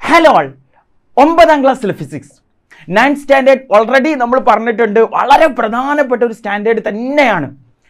hello ആൾ ഒമ്പതാം ക്ലാസ്സിലെ physics nine standard already നമ്മൾ പറഞ്ഞിട്ടുണ്ട് വളരെ പ്രധാനപ്പെട്ട ഒരു സ്റ്റാൻഡേർഡ് തന്നെയാണ്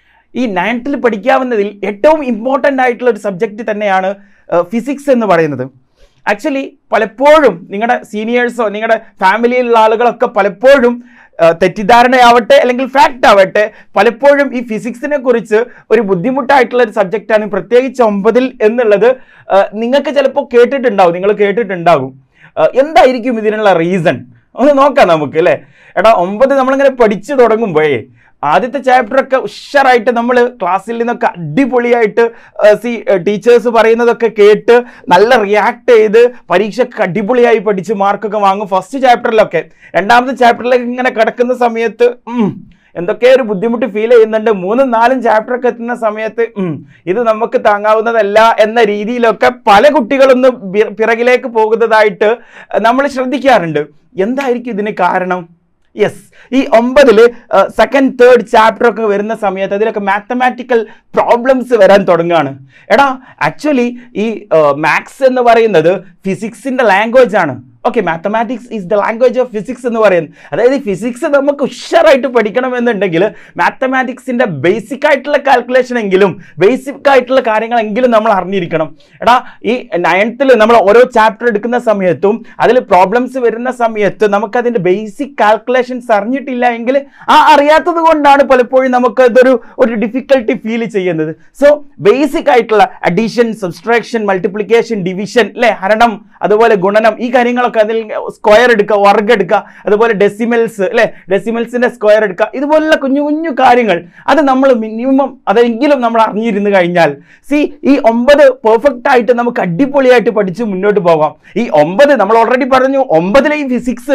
ഈ നയൻത്തിൽ പഠിക്കാവുന്നതിൽ ഏറ്റവും ഇമ്പോർട്ടൻ്റ് ആയിട്ടുള്ള ഒരു സബ്ജക്റ്റ് തന്നെയാണ് ഫിസിക്സ് എന്ന് പറയുന്നത് ആക്ച്വലി പലപ്പോഴും നിങ്ങളുടെ സീനിയേഴ്സോ നിങ്ങളുടെ ഫാമിലിയിലുള്ള ആളുകളൊക്കെ പലപ്പോഴും ആ, തെറ്റിദ്ധാരണയാവട്ടെ അല്ലെങ്കിൽ ഫാക്റ്റ് ആവട്ടെ പലപ്പോഴും ഈ ഫിസിക്സിനെ കുറിച്ച് ഒരു ബുദ്ധിമുട്ടായിട്ടുള്ള ഒരു സബ്ജക്റ്റാണ് പ്രത്യേകിച്ച് ഒമ്പതിൽ എന്നുള്ളത് ആ, നിങ്ങൾക്ക് ചിലപ്പോൾ കേട്ടിട്ടുണ്ടാവും നിങ്ങൾ കേട്ടിട്ടുണ്ടാകും ആ, എന്തായിരിക്കും ഇതിനുള്ള റീസൺ ഒന്ന് നോക്കാം നമുക്ക് അല്ലേ എടാ ഒമ്പത് നമ്മളിങ്ങനെ പഠിച്ചു തുടങ്ങുമ്പോഴേ ആദ്യത്തെ ചാപ്റ്റർ ഒക്കെ ഉഷാറായിട്ട് നമ്മൾ ക്ലാസ്സിൽ നിന്നൊക്കെ അടിപൊളിയായിട്ട് സി ടീച്ചേഴ്സ് പറയുന്നതൊക്കെ കേട്ട് നല്ല റിയാക്ട് ചെയ്ത് പരീക്ഷയ്ക്ക് അടിപൊളിയായി പഠിച്ച് മാർക്കൊക്കെ വാങ്ങും ഫസ്റ്റ് ചാപ്റ്ററിലൊക്കെ രണ്ടാമത്തെ ചാപ്റ്ററിലേക്ക് ഇങ്ങനെ കിടക്കുന്ന സമയത്ത് ഉം, എന്തൊക്കെ ഒരു ബുദ്ധിമുട്ട് ഫീൽ ചെയ്യുന്നുണ്ട് മൂന്നും നാലും ചാപ്റ്റർ ഒക്കെ എത്തുന്ന സമയത്ത് ഉം, ഇത് നമുക്ക് താങ്ങാവുന്നതല്ല എന്ന രീതിയിലൊക്കെ പല കുട്ടികളൊന്ന് ബി- പിറകിലേക്ക് പോകുന്നതായിട്ട് നമ്മൾ ശ്രദ്ധിക്കാറുണ്ട് എന്തായിരിക്കും ഇതിന് കാരണം യെസ് ഈ ഒമ്പതിൽ സെക്കൻഡ് തേർഡ് ചാപ്റ്റർ ഒക്കെ വരുന്ന സമയത്ത് അതിലൊക്കെ മാത്തമാറ്റിക്കൽ പ്രോബ്ലംസ് വരാൻ തുടങ്ങുകയാണ് എടാ ആക്ച്വലി ഈ മാത്സ് എന്ന് പറയുന്നത് ഫിസിക്സിൻ്റെ ലാംഗ്വേജ് ആണ് okay mathematics is the language of physics എന്ന് പറയുന്നത് അതായത് ഫിസിക്സ് നമുക്ക് ഉഷാറായിട്ട് പഠിക്കണമെന്നുണ്ടെങ്കിൽ മാത്തമാറ്റിക്സിൻ്റെ ബേസിക് ആയിട്ടുള്ള കാൽക്കുലേഷൻ എങ്കിലും ബേസിക് ആയിട്ടുള്ള കാര്യങ്ങളെങ്കിലും നമ്മൾ അറിഞ്ഞിരിക്കണം എടാ ഈ നയൻത്തിൽ നമ്മൾ ഓരോ ചാപ്റ്റർ എടുക്കുന്ന സമയത്തും അതിൽ പ്രോബ്ലംസ് വരുന്ന സമയത്ത് നമുക്കതിൻ്റെ ബേസിക് കാൽക്കുലേഷൻസ് അറിഞ്ഞിട്ടില്ല എങ്കിൽ ആ അറിയാത്തത് കൊണ്ടാണ് പലപ്പോഴും നമുക്ക് ഇതൊരു ഒരു ഡിഫിക്കൽട്ടി ഫീൽ ചെയ്യുന്നത് സോ ബേസിക് ആയിട്ടുള്ള അഡീഷൻ സബ്സ്ട്രാക്ഷൻ മൾട്ടിപ്ലിക്കേഷൻ ഡിവിഷൻ അല്ലേ ഹരണം അതുപോലെ ഗുണനം ഈ കാര്യങ്ങളൊക്കെ അതിൽ സ്ക്വയർ എടുക്കുക വർഗ് എടുക്കുക അതുപോലെ ഡെസിമൽസ് അല്ലേ ഡെസിമൽസിന്റെ സ്ക്വയർ എടുക്കുക ഇതുപോലുള്ള കുഞ്ഞു കുഞ്ഞു കാര്യങ്ങൾ അത് നമ്മൾ മിനിമം അതെങ്കിലും നമ്മൾ അറിഞ്ഞിരുന്നു കഴിഞ്ഞാൽ സി ഈ ഒമ്പത് പെർഫെക്റ്റ് ആയിട്ട് നമുക്ക് അടിപൊളിയായിട്ട് പഠിച്ച് മുന്നോട്ട് പോകാം ഈ ഒമ്പത് നമ്മൾ ഓൾറെഡി പറഞ്ഞു ഒമ്പതിലെ ഈ ഫിസിക്സ്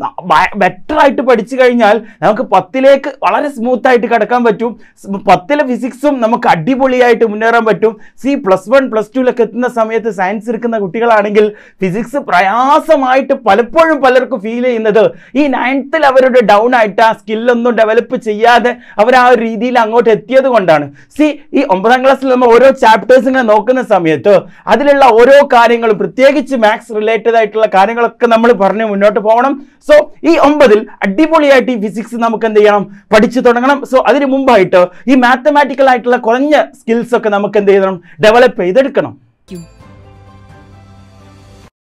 ബെറ്റർ ആയിട്ട് പഠിച്ചു കഴിഞ്ഞാൽ നമുക്ക് പത്തിലേക്ക് വളരെ സ്മൂത്ത് ആയിട്ട് കിടക്കാൻ പറ്റും സ് പത്തിലെ ഫിസിക്സും നമുക്ക് അടിപൊളിയായിട്ട് മുന്നേറാൻ പറ്റും സി പ്ലസ് വൺ പ്ലസ് ടുവിലൊക്കെ എത്തുന്ന സമയത്ത് സയൻസ് എടുക്കുന്ന കുട്ടികളാണെങ്കിൽ ഫിസിക്സ് പ്രയാസമായിട്ട് പലപ്പോഴും പലർക്കും ഫീൽ ചെയ്യുന്നത് ഈ നയൻത്തിൽ അവരുടെ ഡൗൺ ആയിട്ട് ആ സ്കില്ലൊന്നും ഡെവലപ്പ് ചെയ്യാതെ അവർ ആ ഒരു രീതിയിൽ അങ്ങോട്ട് എത്തിയത് കൊണ്ടാണ് സി ഈ ഒമ്പതാം ക്ലാസ്സിൽ നമ്മൾ ഓരോ ചാപ്റ്റേഴ്സ് ഇങ്ങനെ നോക്കുന്ന സമയത്ത് അതിലുള്ള ഓരോ കാര്യങ്ങളും പ്രത്യേകിച്ച് മാത്സ് റിലേറ്റഡ് ആയിട്ടുള്ള കാര്യങ്ങളൊക്കെ നമ്മൾ പറഞ്ഞ് മുന്നോട്ട് പോകണം സോ ഈ ഒമ്പതിൽ അടിപൊളിയായിട്ട് ഈ ഫിസിക്സ് നമുക്ക് എന്ത് ചെയ്യണം പഠിച്ചു തുടങ്ങണം സോ അതിന് മുമ്പായിട്ട് ഈ മാത്തമാറ്റിക്കൽ ആയിട്ടുള്ള കുറഞ്ഞ സ്കിൽസ് ഒക്കെ നമുക്ക് എന്ത് ചെയ്യണം ഡെവലപ്പ് ചെയ്തെടുക്കണം you